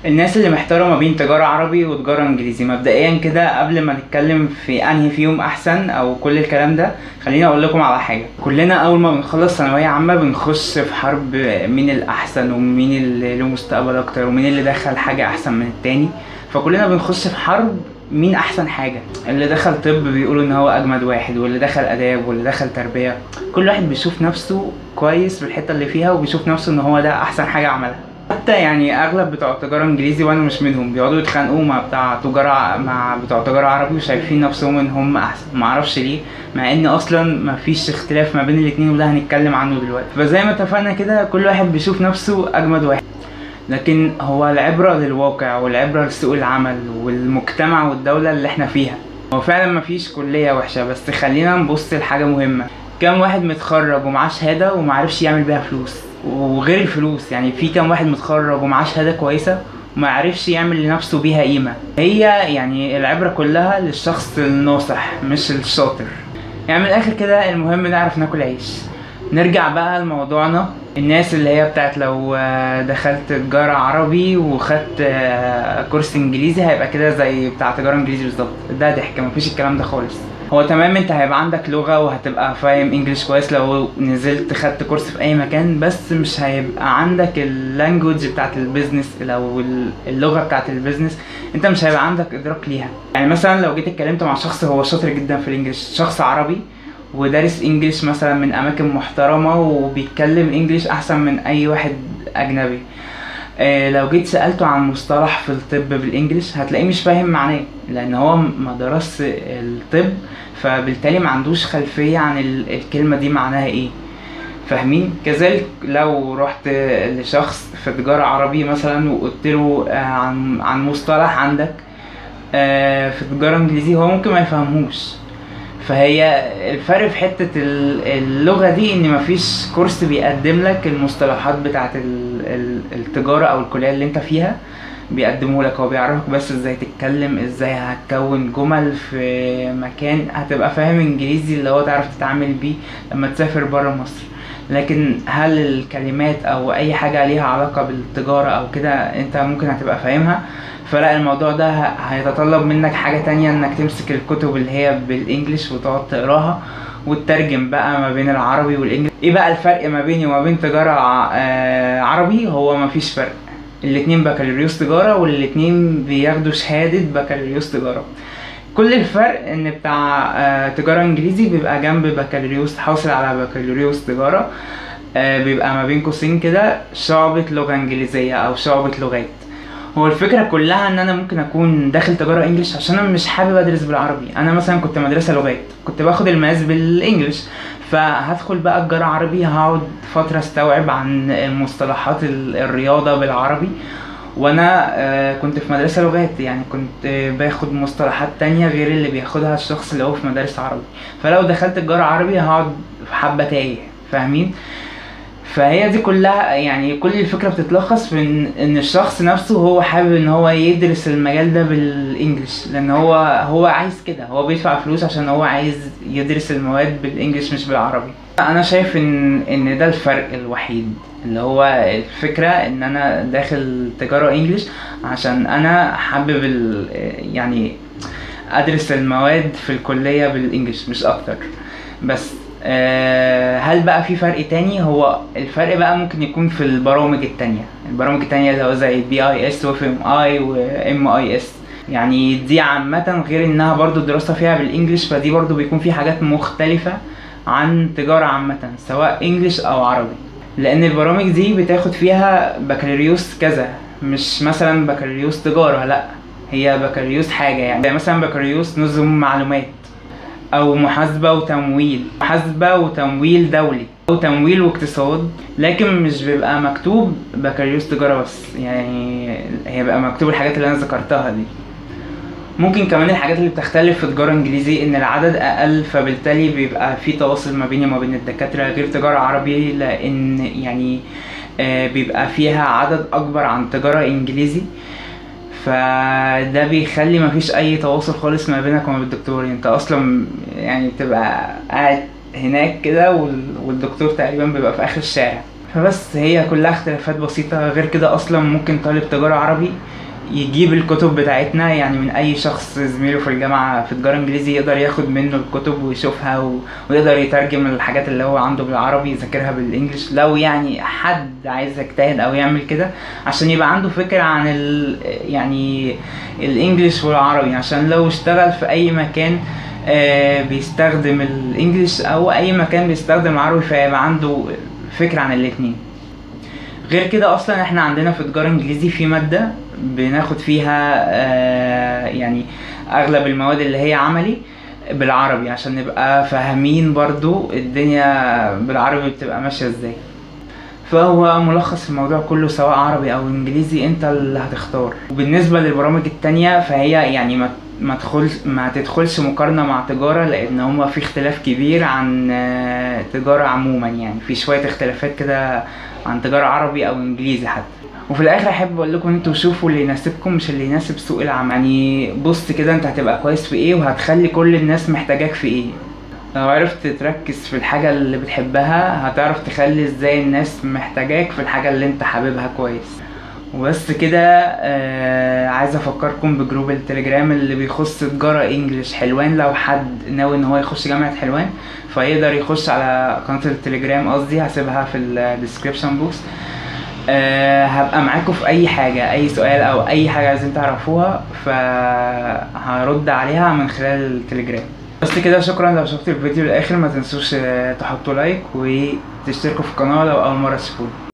الناس اللي محتاره ما بين تجاره عربي وتجاره انجليزي مبدئيا كده قبل ما نتكلم في انهي فيهم احسن او كل الكلام ده خليني اقول لكم على حاجه كلنا اول ما بنخلص ثانويه عامه بنخش في حرب مين الاحسن ومين اللي له مستقبل اكتر ومين اللي دخل حاجه احسن من التاني فكلنا بنخش في حرب مين احسن حاجه اللي دخل طب بيقولوا ان هو اجمد واحد واللي دخل اداب واللي دخل تربيه كل واحد بيشوف نفسه كويس في الحته اللي فيها وبيشوف نفسه ان هو ده احسن حاجه عملها حتى يعني اغلب بتوع تجاره انجليزي وانا مش منهم بيقعدوا يتخانقوا مع بتاع تجاره مع بتوع تجاره عربي وشايفين نفسهم ان هم احسن معرفش ليه مع ان اصلا مفيش اختلاف ما بين الاتنين وده هنتكلم عنه دلوقتي فزي ما اتفقنا كده كل واحد بيشوف نفسه اجمد واحد لكن هو العبرة للواقع والعبرة لسوق العمل والمجتمع والدولة اللي احنا فيها هو فعلا مفيش كلية وحشة بس خلينا نبص لحاجة مهمة كام واحد متخرج ومعاه شهادة ومعرفش يعمل بيها فلوس وغير الفلوس يعني في كام واحد متخرج ومعاه شهادة كويسة وما عرفش يعمل لنفسه بيها قيمة هي يعني العبرة كلها للشخص الناصح مش الشاطر يعني من الآخر كده المهم نعرف ناكل عيش نرجع بقى لموضوعنا الناس اللي هي بتاعت لو آه، دخلت تجارة عربي وخدت آه، كورس انجليزي هيبقى كده زي بتاع تجارة انجليزي بالظبط ده ضحك مفيش الكلام ده خالص هو تمام انت هيبقى عندك لغة وهتبقى فاهم انجليش كويس لو نزلت خدت كورس في اي مكان بس مش هيبقى عندك اللانجوج بتاعت البيزنس لو ال- اللغة بتاعت البيزنس انت مش هيبقى عندك ادراك ليها يعني مثلا لو جيت اتكلمت مع شخص هو شاطر جدا في الانجليش شخص عربي ودارس انجليش مثلا من اماكن محترمه وبيتكلم انجليش احسن من اي واحد اجنبي آه، لو جيت سالته عن مصطلح في الطب بالانجليش هتلاقيه مش فاهم معناه لان هو ما درس الطب فبالتالي ما عندوش خلفيه عن ال- الكلمه دي معناها ايه فاهمين كذلك لو رحت لشخص في تجاره عربي مثلا وقلت له آه، عن عن مصطلح عندك آه، في تجاره انجليزي هو ممكن ما يفهموش فهي الفرق في حتة ال- اللغة دي ان مفيش كورس بيقدم لك المصطلحات بتاعت ال- ال- التجارة او الكلية اللي انت فيها بيقدمه لك هو بيعرفك بس ازاي تتكلم ازاي هتكون جمل في مكان هتبقى فاهم انجليزي اللي هو تعرف تتعامل بيه لما تسافر برا مصر لكن هل الكلمات او اي حاجة ليها علاقة بالتجارة او كده انت ممكن هتبقى فاهمها فلا الموضوع ده ه- هيتطلب منك حاجة تانية انك تمسك الكتب اللي هي بالانجلش وتقعد تقراها وتترجم بقى ما بين العربي والانجليزي ايه بقى الفرق ما بيني وما بين تجارة ع- آه، عربي هو مفيش فرق الاتنين بكالوريوس تجارة والاتنين بياخدوا شهادة بكالوريوس تجارة كل الفرق ان بتاع آه، تجارة انجليزي بيبقى جنب بكالوريوس حاصل على بكالوريوس تجارة آه، بيبقى ما بين قوسين كده شعبة لغة انجليزية او شعبة لغات هو الفكرة كلها ان انا ممكن اكون داخل تجارة انجلش عشان انا مش حابب ادرس بالعربي انا مثلا كنت مدرسة لغات كنت باخد الماس بالانجلش فهدخل بقى تجارة عربي هقعد فترة استوعب عن مصطلحات ال- الرياضة بالعربي وانا آه، كنت في مدرسة لغات يعني كنت آه، باخد مصطلحات تانية غير اللي بياخدها الشخص اللي هو في مدارس عربي فلو دخلت تجارة عربي هقعد في حبة تايه فاهمين فهي دي كلها يعني كل الفكره بتتلخص في ان ان الشخص نفسه هو حابب ان هو يدرس المجال ده بالانجلش لان هو هو عايز كده هو بيدفع فلوس عشان هو عايز يدرس المواد بالانجلش مش بالعربي انا شايف ان ان ده الفرق الوحيد اللي هو الفكره ان انا داخل تجاره انجلش عشان انا حابب ال يعني ادرس المواد في الكليه بالانجلش مش اكتر بس آه، هل بقى في فرق تاني هو الفرق بقى ممكن يكون في البرامج التانية البرامج التانية اللي هو زي بي اي اس واف ام اي وام اي اس يعني دي عامة غير انها برضو الدراسة فيها بالانجلش فدي برضو بيكون في حاجات مختلفة عن تجارة عامة سواء انجلش او عربي لان البرامج دي بتاخد فيها بكالوريوس كذا مش مثلا بكالوريوس تجارة لا هي بكالوريوس حاجة يعني زي مثلا بكالوريوس نظم معلومات او محاسبه وتمويل محاسبه وتمويل دولي او تمويل واقتصاد لكن مش بيبقى مكتوب بكالوريوس تجاره بس يعني هي بقى مكتوب الحاجات اللي انا ذكرتها دي ممكن كمان الحاجات اللي بتختلف في تجارة انجليزي ان العدد اقل فبالتالي بيبقى في تواصل ما بيني وما بين الدكاترة غير تجارة عربي لان يعني آه، بيبقى فيها عدد اكبر عن تجارة انجليزي فده بيخلي مفيش اي تواصل خالص ما بينك وما بين الدكتور انت اصلا يعني بتبقى قاعد هناك كده وال- والدكتور تقريبا بيبقى في اخر الشارع فبس هي كلها اختلافات بسيطة غير كده اصلا ممكن طالب تجارة عربي يجيب الكتب بتاعتنا يعني من اي شخص زميله في الجامعة في تجارة انجليزي يقدر ياخد منه الكتب ويشوفها و... ويقدر يترجم الحاجات اللي هو عنده بالعربي يذاكرها بالانجلش لو يعني حد عايز يجتهد او يعمل كده عشان يبقى عنده فكرة عن ال... يعني الانجليش والعربي عشان لو اشتغل في اي مكان آه، بيستخدم الانجليش او اي مكان بيستخدم العربي فيبقى عنده فكرة عن الاتنين غير كده اصلا احنا عندنا في تجارة انجليزي في مادة بناخد فيها آه، يعني اغلب المواد اللي هي عملي بالعربي عشان نبقى فاهمين برضو الدنيا بالعربي بتبقى ماشية ازاي فهو ملخص الموضوع كله سواء عربي او انجليزي انت اللي هتختار وبالنسبه للبرامج التانية فهي يعني ما ما تدخلش ما تدخلش مقارنه مع تجاره لان هما في اختلاف كبير عن آه، تجاره عموما يعني في شويه اختلافات كده عن تجاره عربي او انجليزي حتى وفي الاخر احب اقول لكم انتوا شوفوا اللي يناسبكم مش اللي يناسب سوق العمل يعني بص كده انت هتبقى كويس في ايه وهتخلي كل الناس محتاجاك في ايه لو عرفت تركز في الحاجة اللي بتحبها هتعرف تخلي ازاي الناس محتاجاك في الحاجة اللي انت حاببها كويس وبس كده آه عايز افكركم بجروب التليجرام اللي بيخص تجارة انجلش حلوان لو حد ناوي ان هو يخش جامعة حلوان فيقدر يخش على قناة التليجرام قصدي هسيبها في الديسكريبشن بوكس أه هبقى معاكم في اي حاجة اي سؤال او اي حاجة عايزين تعرفوها فهرد عليها من خلال التليجرام بس كده شكرا لو شفتوا الفيديو للاخر ما تنسوش آه، تحطوا لايك وتشتركوا في القناة لو اول مرة تشوفوني